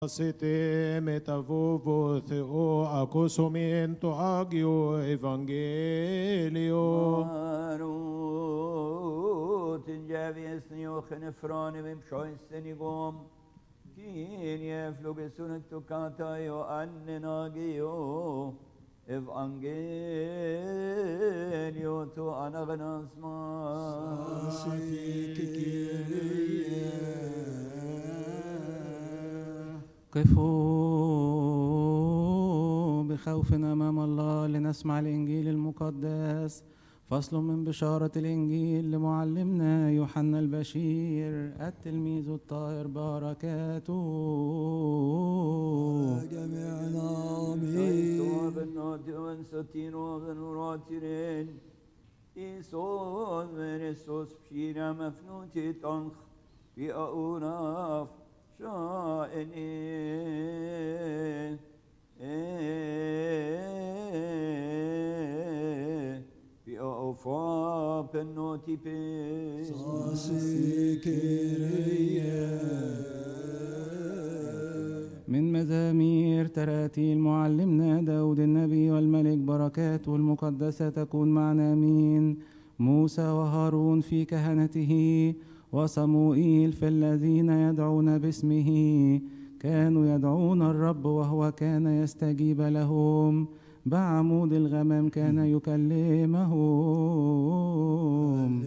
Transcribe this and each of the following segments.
Sitte metavovo theo acosomento agio evangelio. Marut جافيس نيوخن فراني بمشوي سنيقوم كين يفلو بسنك تكاتا يو أننا جيو Evangelio tu anagnosma. قفوا بخوف أمام الله لنسمع الإنجيل المقدس فصل من بشارة الإنجيل لمعلمنا يوحنا البشير التلميذ الطاهر بركاته جميعنا Kristo آمين benådigen satino benuratiren. إيسوس من إيسوس بشينا مفنوتي تنخ في أوناف شائني في أوفا بنوتي بي صاصي كيريا من مزامير تراتيل معلمنا داود النبي والملك بركاته المقدسة تكون معنا مين موسى وهارون في كهنته وصموئيل في الذين يدعون باسمه كانوا يدعون الرب وهو كان يستجيب لهم بعمود الغمام كان يكلمهم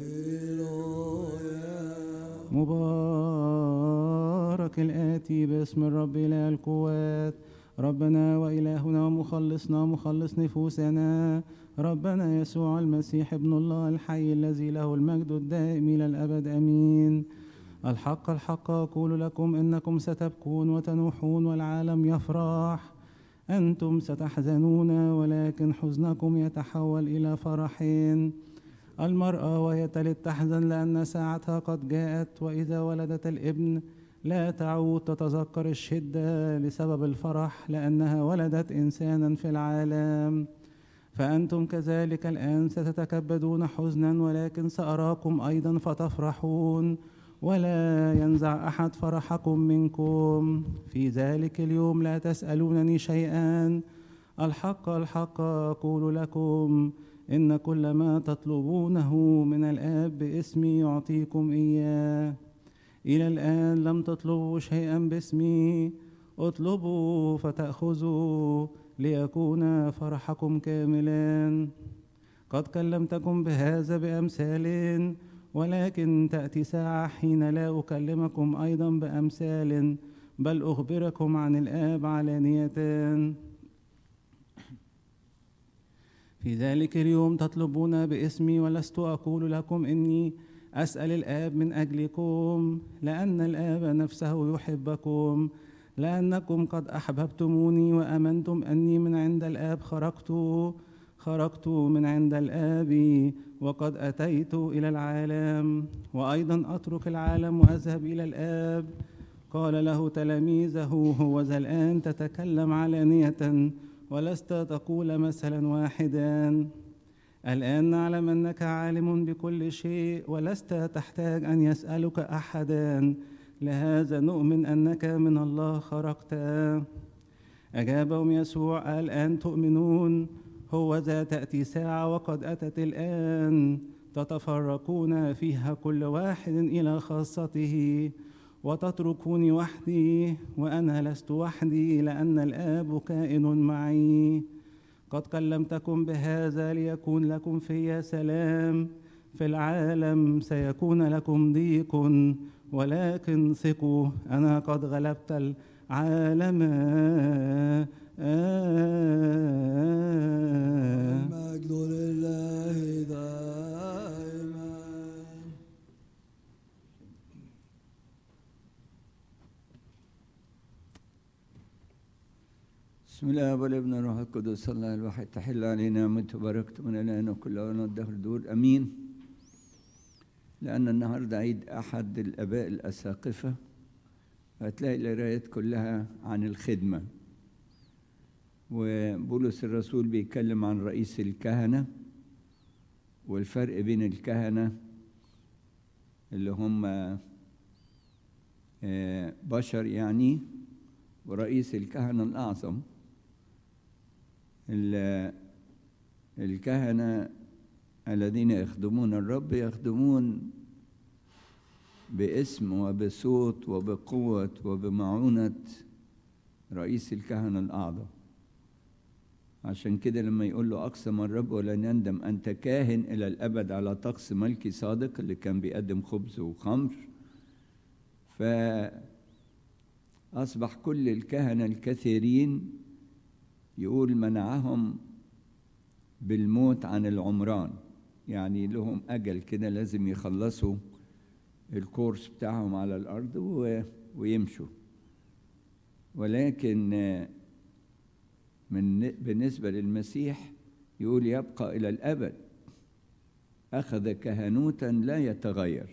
مبارك الآتي باسم الرب إله القوات ربنا وإلهنا ومخلصنا مخلص نفوسنا ربنا يسوع المسيح ابن الله الحي الذي له المجد الدائم إلى الأبد أمين الحق الحق أقول لكم إنكم ستبكون وتنوحون والعالم يفرح أنتم ستحزنون ولكن حزنكم يتحول إلى فرحين المرأة وهي تلد تحزن لأن ساعتها قد جاءت وإذا ولدت الابن لا تعود تتذكر الشدة لسبب الفرح لأنها ولدت إنسانا في العالم فأنتم كذلك الآن ستتكبدون حزنا ولكن سأراكم أيضا فتفرحون ولا ينزع أحد فرحكم منكم في ذلك اليوم لا تسألونني شيئا الحق الحق أقول لكم إن كل ما تطلبونه من الآب باسمي يعطيكم إياه إلى الآن لم تطلبوا شيئا باسمي اطلبوا فتأخذوا ليكون فرحكم كاملا قد كلمتكم بهذا بأمثال ولكن تأتي ساعة حين لا أكلمكم أيضا بأمثال بل أخبركم عن الآب علانية في ذلك اليوم تطلبون باسمي ولست أقول لكم إني أسأل الآب من أجلكم لأن الآب نفسه يحبكم لأنكم قد أحببتموني وأمنتم أني من عند الآب خرجت خرجت من عند الآب وقد أتيت إلى العالم وأيضا أترك العالم وأذهب إلى الآب قال له تلاميذه هو ذا الآن تتكلم علانية ولست تقول مثلا واحدا الآن نعلم أنك عالم بكل شيء ولست تحتاج أن يسألك أحدا لهذا نؤمن أنك من الله خرجت أجابهم يسوع الآن تؤمنون هو ذا تأتي ساعة وقد أتت الآن تتفرقون فيها كل واحد إلى خاصته وتتركوني وحدي وأنا لست وحدي لأن الآب كائن معي قد كلمتكم بهذا ليكون لكم في سلام في العالم سيكون لكم ضيق ولكن ثقوا أنا قد غلبت العالم المجد لله دائما بسم الله والابن والروح القدس الله الواحد تحل علينا نعمته وبركته من الان وكل اوان والدهر دور امين لان النهارده عيد احد الاباء الاساقفه هتلاقي القرايات كلها عن الخدمه وبولس الرسول بيتكلم عن رئيس الكهنه والفرق بين الكهنه اللي هم آه، بشر يعني ورئيس الكهنة الأعظم الكهنة الذين يخدمون الرب يخدمون باسم وبصوت وبقوة وبمعونة رئيس الكهنة الأعظم عشان كده لما يقول له أقسم الرب ولن يندم أنت كاهن إلى الأبد على طقس ملكي صادق اللي كان بيقدم خبز وخمر فأصبح كل الكهنة الكثيرين يقول منعهم بالموت عن العمران يعني لهم أجل كده لازم يخلصوا الكورس بتاعهم على الأرض ويمشوا ولكن من بالنسبة للمسيح يقول يبقى إلى الأبد أخذ كهنوتا لا يتغير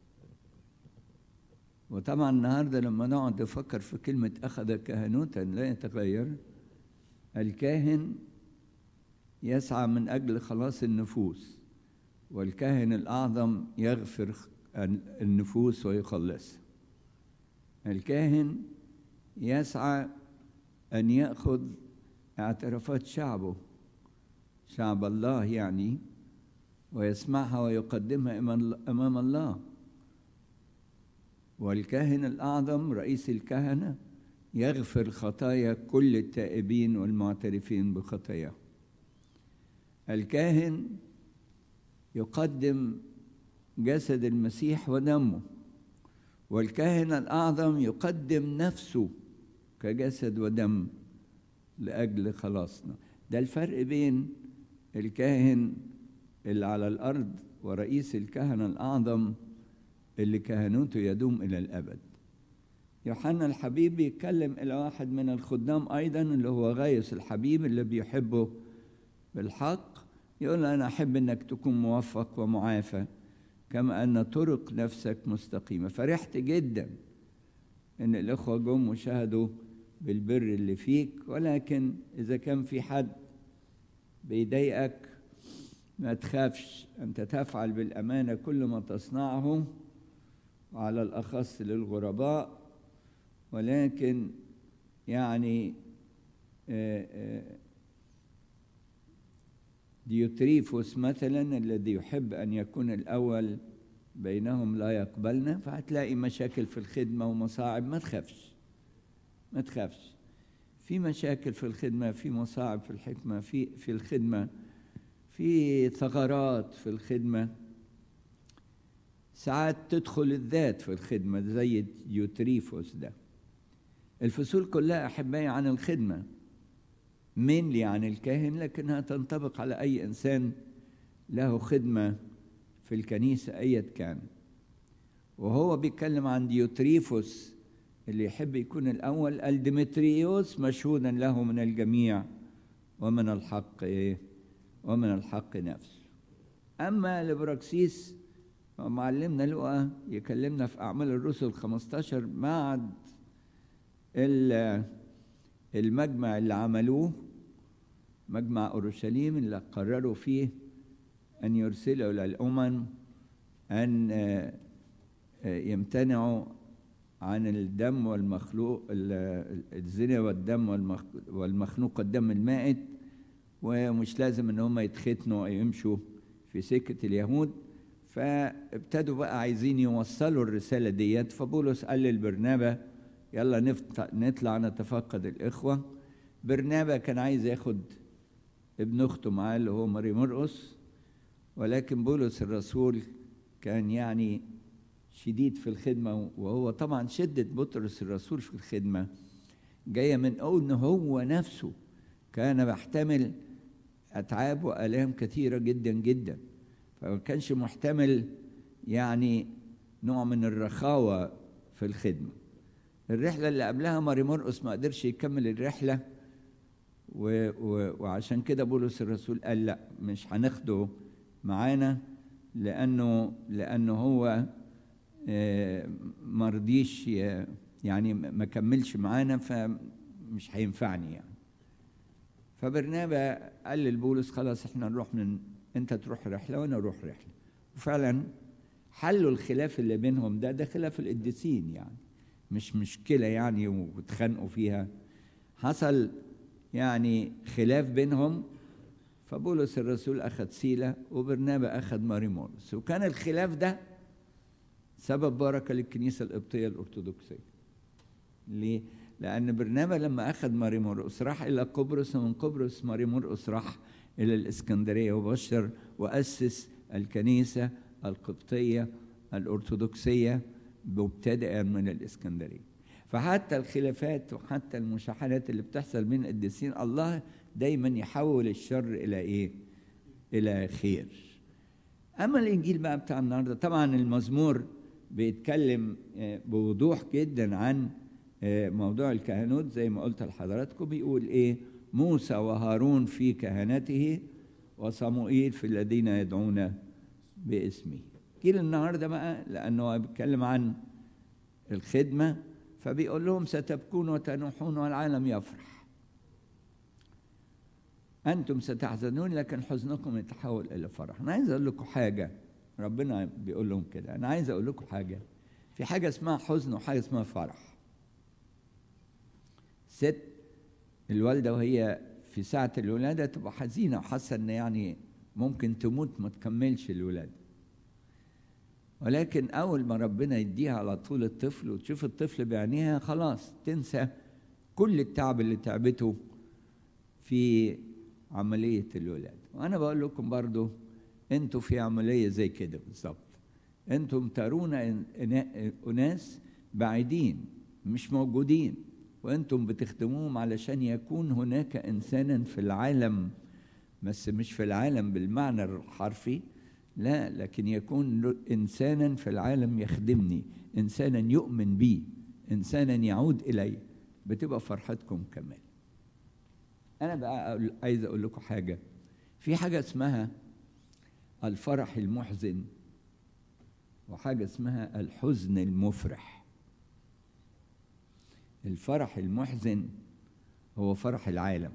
وطبعا النهارده لما نقعد نفكر في كلمة أخذ كهنوتا لا يتغير الكاهن يسعى من أجل خلاص النفوس والكاهن الأعظم يغفر النفوس ويخلصها الكاهن يسعى أن يأخذ اعترافات شعبه شعب الله يعني ويسمعها ويقدمها أمام الله والكاهن الأعظم رئيس الكهنة يغفر خطايا كل التائبين والمعترفين بخطاياهم الكاهن يقدم جسد المسيح ودمه والكاهن الأعظم يقدم نفسه كجسد ودم لأجل خلاصنا ده الفرق بين الكاهن اللي على الأرض ورئيس الكهنة الأعظم اللي كهنوته يدوم إلى الأبد يوحنا الحبيب بيتكلم إلى واحد من الخدام أيضا اللي هو غايس الحبيب اللي بيحبه بالحق يقول أنا أحب أنك تكون موفق ومعافى كما أن طرق نفسك مستقيمة فرحت جدا أن الإخوة جم وشهدوا بالبر اللي فيك ولكن إذا كان في حد بيضايقك ما تخافش أنت تفعل بالأمانة كل ما تصنعه وعلى الأخص للغرباء ولكن يعني ديوتريفوس مثلا الذي يحب أن يكون الأول بينهم لا يقبلنا فهتلاقي مشاكل في الخدمة ومصاعب ما تخافش ما تخافش في مشاكل في الخدمة في مصاعب في الحكمة في في الخدمة في ثغرات في الخدمة ساعات تدخل الذات في الخدمة زي يوتريفوس ده الفصول كلها أحبائي عن الخدمة مينلي عن الكاهن لكنها تنطبق على أي إنسان له خدمة في الكنيسة أيا كان وهو بيتكلم عن ديوتريفوس اللي يحب يكون الأول قال ديمتريوس مشهودا له من الجميع ومن الحق إيه؟ ومن الحق نفسه أما لبراكسيس معلمنا لقى يكلمنا في أعمال الرسل 15 بعد المجمع اللي عملوه مجمع أورشليم اللي قرروا فيه أن يرسلوا إلى الأمم أن يمتنعوا عن الدم والمخلوق الزنا والدم والمخنوق الدم المائت ومش لازم ان هم يتختنوا او يمشوا في سكه اليهود فابتدوا بقى عايزين يوصلوا الرساله ديت فبولس قال للبرنابا يلا نطلع نتفقد الاخوه برنابا كان عايز ياخد ابن اخته معاه اللي هو ماري مرقس ولكن بولس الرسول كان يعني شديد في الخدمه وهو طبعا شده بطرس الرسول في الخدمه جايه من ان هو نفسه كان بيحتمل اتعاب والام كثيره جدا جدا فما كانش محتمل يعني نوع من الرخاوه في الخدمه الرحله اللي قبلها ماري مرقس ما قدرش يكمل الرحله و و وعشان كده بولس الرسول قال لا مش هناخده معانا لانه لانه هو ما رضيش يعني ما كملش معانا فمش هينفعني يعني فبرنابا قال لبولس خلاص احنا نروح من انت تروح رحله وانا اروح رحله وفعلا حلوا الخلاف اللي بينهم ده ده خلاف القديسين يعني مش مشكلة يعني واتخانقوا فيها حصل يعني خلاف بينهم فبولس الرسول أخذ سيلة وبرنابا أخذ ماريمورس وكان الخلاف ده سبب بركة للكنيسة القبطية الأرثوذكسية ليه؟ لأن برنابا لما أخذ ماريمورس راح إلى قبرص ومن قبرص ماريمورس راح إلى الإسكندرية وبشر وأسس الكنيسة القبطية الأرثوذكسية مبتدئا من الإسكندرية فحتى الخلافات وحتى المشاحنات اللي بتحصل بين القديسين الله دايما يحول الشر إلى إيه؟ إلى خير أما الإنجيل بقى بتاع النهاردة طبعا المزمور بيتكلم بوضوح جدا عن موضوع الكهنوت زي ما قلت لحضراتكم بيقول إيه موسى وهارون في كهنته وصموئيل في الذين يدعون باسمه جيل النهارده بقى لانه بيتكلم عن الخدمه فبيقول لهم ستبكون وتنوحون والعالم يفرح انتم ستحزنون لكن حزنكم يتحول الى فرح انا عايز اقول لكم حاجه ربنا بيقول لهم كده انا عايز اقول لكم حاجه في حاجه اسمها حزن وحاجه اسمها فرح ست الوالده وهي في ساعه الولاده تبقى حزينه وحاسه ان يعني ممكن تموت ما تكملش الولاده ولكن أول ما ربنا يديها على طول الطفل وتشوف الطفل بعينيها خلاص تنسى كل التعب اللي تعبته في عملية الولادة وأنا بقول لكم برضو أنتوا في عملية زي كده بالظبط أنتم ترون أناس بعيدين مش موجودين وأنتم بتخدموهم علشان يكون هناك إنسانا في العالم بس مش في العالم بالمعنى الحرفي لا لكن يكون انسانا في العالم يخدمني انسانا يؤمن بي انسانا يعود الي بتبقى فرحتكم كمان انا بقى عايز اقول لكم حاجه في حاجه اسمها الفرح المحزن وحاجه اسمها الحزن المفرح الفرح المحزن هو فرح العالم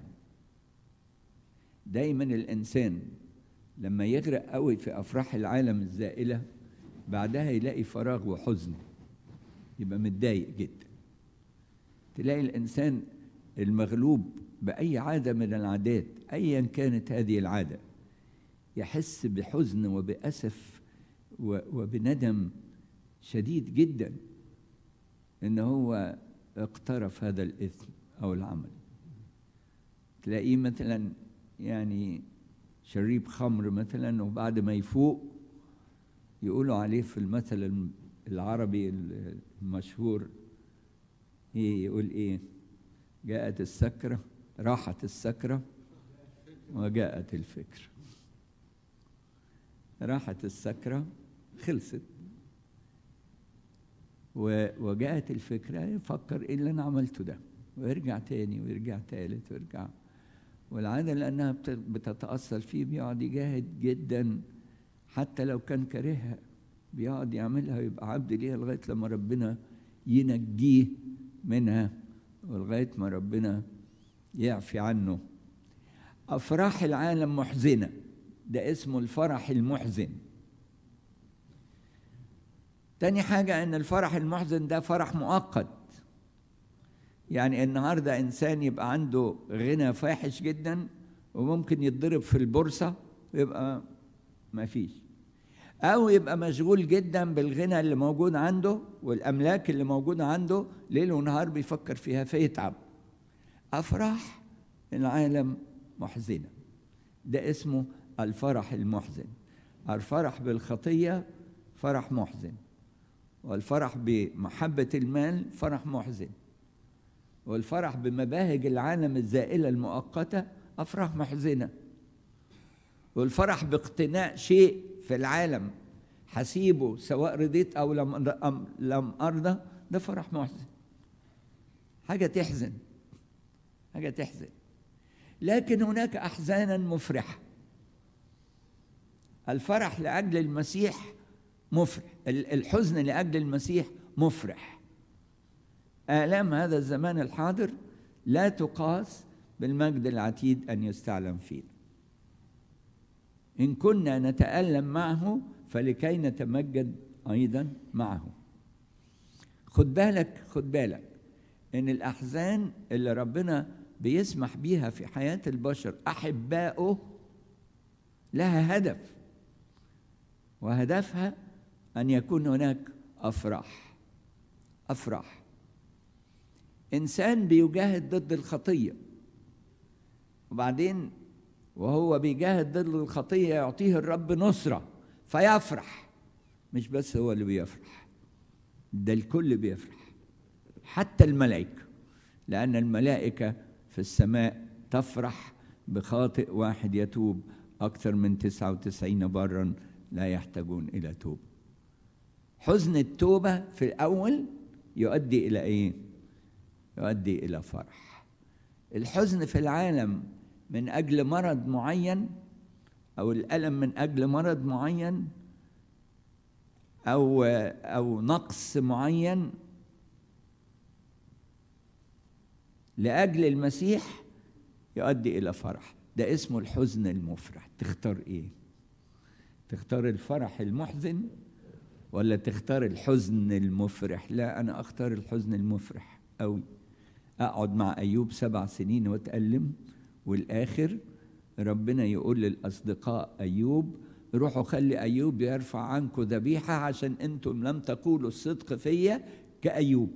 دايما الانسان لما يغرق قوي في افراح العالم الزائله بعدها يلاقي فراغ وحزن يبقى متضايق جدا تلاقي الانسان المغلوب باي عاده من العادات ايا كانت هذه العاده يحس بحزن وباسف وبندم شديد جدا ان هو اقترف هذا الاثم او العمل تلاقيه مثلا يعني شريب خمر مثلا وبعد ما يفوق يقولوا عليه في المثل العربي المشهور ايه يقول ايه جاءت السكرة راحت السكرة وجاءت الفكرة راحت السكرة خلصت وجاءت الفكرة يفكر ايه اللي انا عملته ده ويرجع تاني ويرجع تالت ويرجع والعادة لأنها بتتأثر فيه بيقعد يجاهد جدا حتى لو كان كارهها بيقعد يعملها ويبقى عبد ليها لغاية لما ربنا ينجيه منها ولغاية ما ربنا يعفي عنه أفراح العالم محزنة ده اسمه الفرح المحزن تاني حاجة أن الفرح المحزن ده فرح مؤقت يعني النهارده انسان يبقى عنده غنى فاحش جدا وممكن يتضرب في البورصه ويبقى ما فيش او يبقى مشغول جدا بالغنى اللي موجود عنده والاملاك اللي موجوده عنده ليل ونهار بيفكر فيها فيتعب افراح العالم محزنه ده اسمه الفرح المحزن الفرح بالخطيه فرح محزن والفرح بمحبه المال فرح محزن والفرح بمباهج العالم الزائلة المؤقتة أفراح محزنة والفرح باقتناء شيء في العالم حسيبه سواء رضيت أو لم لم أرضى ده فرح محزن حاجة تحزن حاجة تحزن لكن هناك أحزانا مفرحة الفرح لأجل المسيح مفرح الحزن لأجل المسيح مفرح آلام هذا الزمان الحاضر لا تقاس بالمجد العتيد أن يستعلم فينا إن كنا نتألم معه فلكي نتمجد أيضا معه خد بالك خد بالك ان الاحزان اللي ربنا بيسمح بيها في حياه البشر احبائه لها هدف وهدفها ان يكون هناك افراح افراح انسان بيجاهد ضد الخطيه وبعدين وهو بيجاهد ضد الخطيه يعطيه الرب نصره فيفرح مش بس هو اللي بيفرح ده الكل بيفرح حتى الملائكه لان الملائكه في السماء تفرح بخاطئ واحد يتوب اكثر من 99 برا لا يحتاجون الى توبه حزن التوبه في الاول يؤدي الى ايه يؤدي الى فرح الحزن في العالم من اجل مرض معين او الالم من اجل مرض معين او او نقص معين لاجل المسيح يؤدي الى فرح ده اسمه الحزن المفرح تختار ايه تختار الفرح المحزن ولا تختار الحزن المفرح لا انا اختار الحزن المفرح قوي اقعد مع ايوب سبع سنين واتالم والاخر ربنا يقول للاصدقاء ايوب روحوا خلي ايوب يرفع عنكم ذبيحه عشان انتم لم تقولوا الصدق فيا كايوب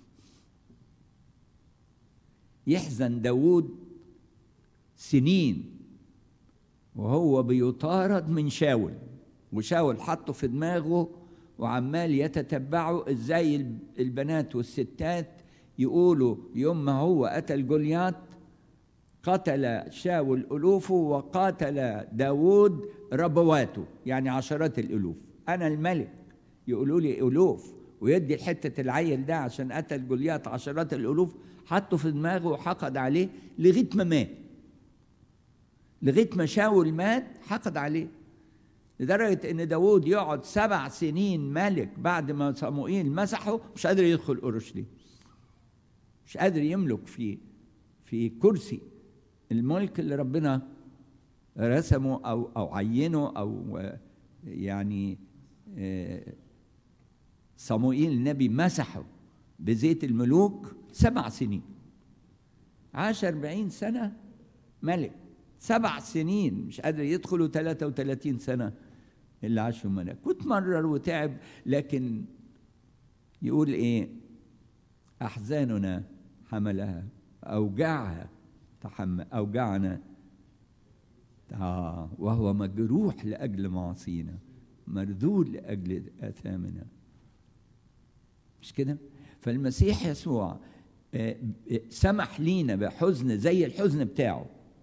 يحزن داود سنين وهو بيطارد من شاول وشاول حطه في دماغه وعمال يتتبعه ازاي البنات والستات يقولوا يوم ما هو قتل جوليات قتل شاول ألوفه وقاتل داود ربواته يعني عشرات الألوف أنا الملك يقولوا لي ألوف ويدي حتة العيل ده عشان قتل جوليات عشرات الألوف حطه في دماغه وحقد عليه لغاية ما مات لغاية ما شاول مات حقد عليه لدرجة إن داود يقعد سبع سنين ملك بعد ما صموئيل مسحه مش قادر يدخل أورشليم مش قادر يملك في في كرسي الملك اللي ربنا رسمه او او عينه او يعني صموئيل النبي مسحه بزيت الملوك سبع سنين عاش أربعين سنة ملك سبع سنين مش قادر يدخلوا 33 سنة اللي عاشوا ملك وتمرر وتعب لكن يقول ايه أحزاننا حملها أوجاعها تحمل أوجعنا آه وهو مجروح لأجل معاصينا مردود لأجل آثامنا مش كده فالمسيح يسوع سمح لينا بحزن زي الحزن بتاعه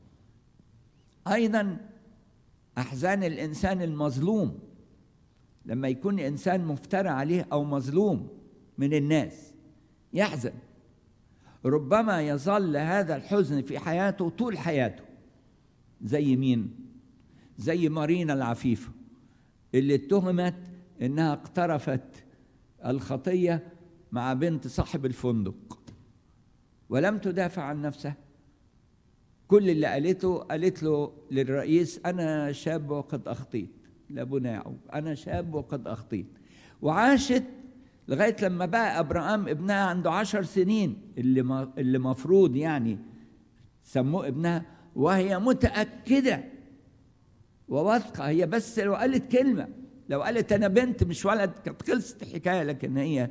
أيضا أحزان الإنسان المظلوم لما يكون إنسان مفترى عليه أو مظلوم من الناس يحزن ربما يظل هذا الحزن في حياته طول حياته زي مين زي مارينا العفيفة اللي اتهمت انها اقترفت الخطية مع بنت صاحب الفندق ولم تدافع عن نفسها كل اللي قالته قالت له للرئيس انا شاب وقد اخطيت لابونا يعقوب انا شاب وقد اخطيت وعاشت لغايه لما بقى ابراهام ابنها عنده عشر سنين اللي ما اللي مفروض يعني سموه ابنها وهي متاكده وواثقه هي بس لو قالت كلمه لو قالت انا بنت مش ولد كانت خلصت الحكايه لكن هي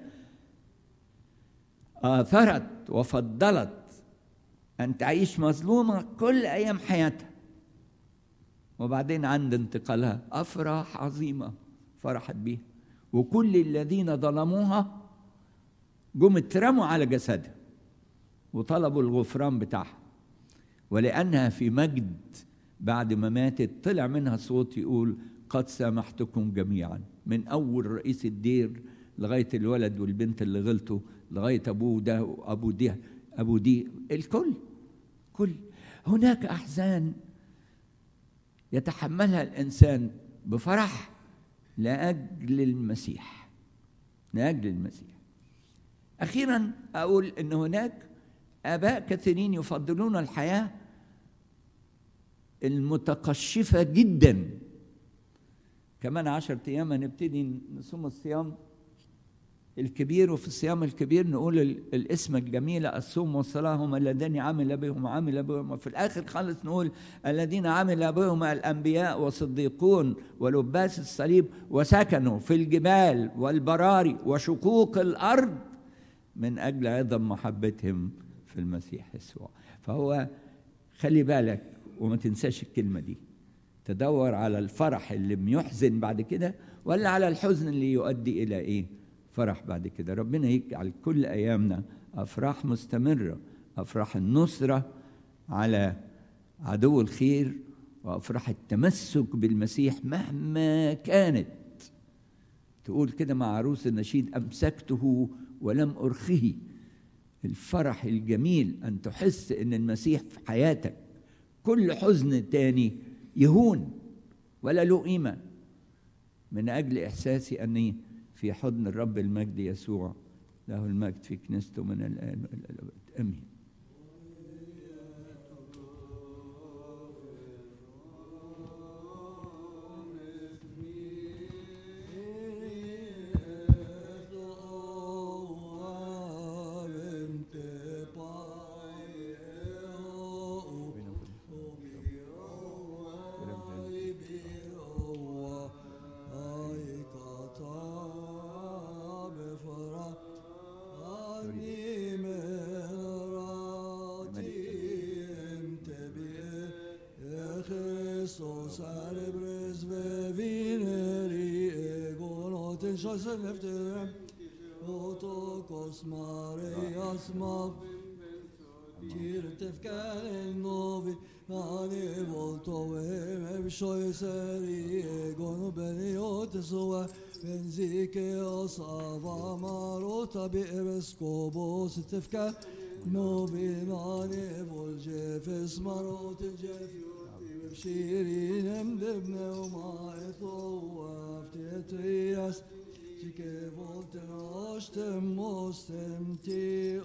اثرت وفضلت ان تعيش مظلومه كل ايام حياتها وبعدين عند انتقالها افراح عظيمه فرحت بيها وكل الذين ظلموها جم اترموا على جسدها وطلبوا الغفران بتاعها ولأنها في مجد بعد ما ماتت طلع منها صوت يقول قد سامحتكم جميعا من أول رئيس الدير لغاية الولد والبنت اللي غلطوا لغاية أبوه ده وأبو ده أبو دي الكل كل هناك أحزان يتحملها الإنسان بفرح لأجل المسيح لأجل المسيح أخيرا أقول أن هناك آباء كثيرين يفضلون الحياة المتقشفة جدا كمان عشرة أيام هنبتدي نصوم الصيام الكبير وفي الصيام الكبير نقول ال- الاسم الجميلة الصوم والصلاة هم الذين عمل بهم عمل بهم وفي الآخر خالص نقول الذين عمل بهم الأنبياء والصديقون ولباس الصليب وسكنوا في الجبال والبراري وشقوق الأرض من أجل عظم محبتهم في المسيح يسوع فهو خلي بالك وما تنساش الكلمة دي تدور على الفرح اللي بيحزن بعد كده ولا على الحزن اللي يؤدي إلى إيه فرح بعد كده ربنا يجعل كل أيامنا أفراح مستمرة أفراح النصرة على عدو الخير وأفراح التمسك بالمسيح مهما كانت تقول كده مع عروس النشيد أمسكته ولم أرخه الفرح الجميل أن تحس أن المسيح في حياتك كل حزن تاني يهون ولا له قيمة من أجل إحساسي أني في حضن الرب المجد يسوع له المجد في كنيسته من الآن وإلى الأبد آمين Christos cerebres vevineri egonoten chasen efterem Otokos Marias mav Kirtef karen novi Ani volto ve mevşoy seri Egonu beni otesua Benzike osava marota bi ereskobos tefka Novi nani volce fes marot jef Şirin emdebne uma etoa Ftetriyas Sike volten ostem mostem ti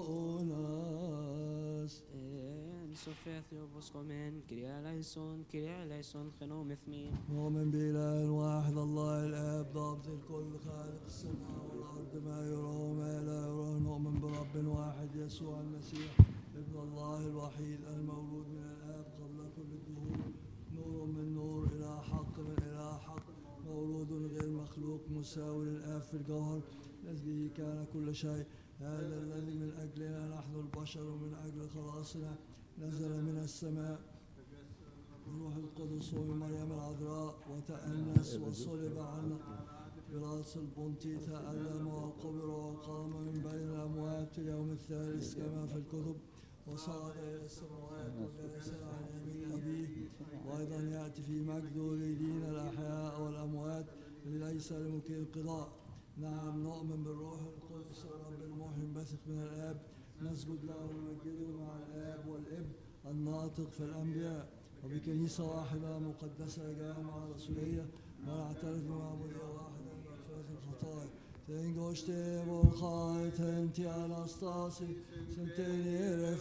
onas En Sofia Theobos Komen, Kyria Eleison, Kyria Eleison, Chenom Ethmin. نؤمن بإله واحد الله الآب ضابط الكل خالق السماء والأرض ما يرى وما لا يرى نؤمن برب واحد يسوع المسيح ابن الله الوحيد المولود من الآب قبل كل الدهور نور من نور إلى حق من إلى حق مولود غير مخلوق مساوي للآب في الجوهر الذي كان كل شيء هذا الذي من أجلنا نحن البشر ومن أجل خلاصنا نزل من السماء روح القدس ومريم العذراء وتأنس وصلب عنا براس البنطي تألم وقبر وقام من بين الأموات في اليوم الثالث كما في الكتب وصعد إلى السماوات وجلس عن يمين أبيه وأيضا يأتي في مجده ليدين الأحياء والأموات ليس لملكه القضاء نعم نؤمن بالروح القدس الرب المحيي بثق من الآب نسجد له ونمجده مع الآب والابن الناطق في الأنبياء وبكنيسة واحدة مقدسة جامعة رسولية ونعترف بمعمودية واحدة لمغفرة الخطايا Tengošte volhaj tenti anastasi senteni eref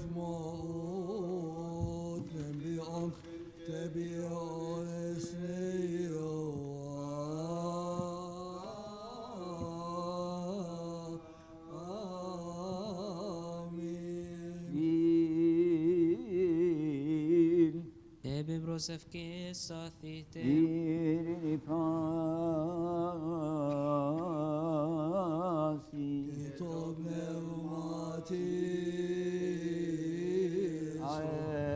mot nembi onk tebi ones neyo Amin. Tebe brosef ke sathite. Iri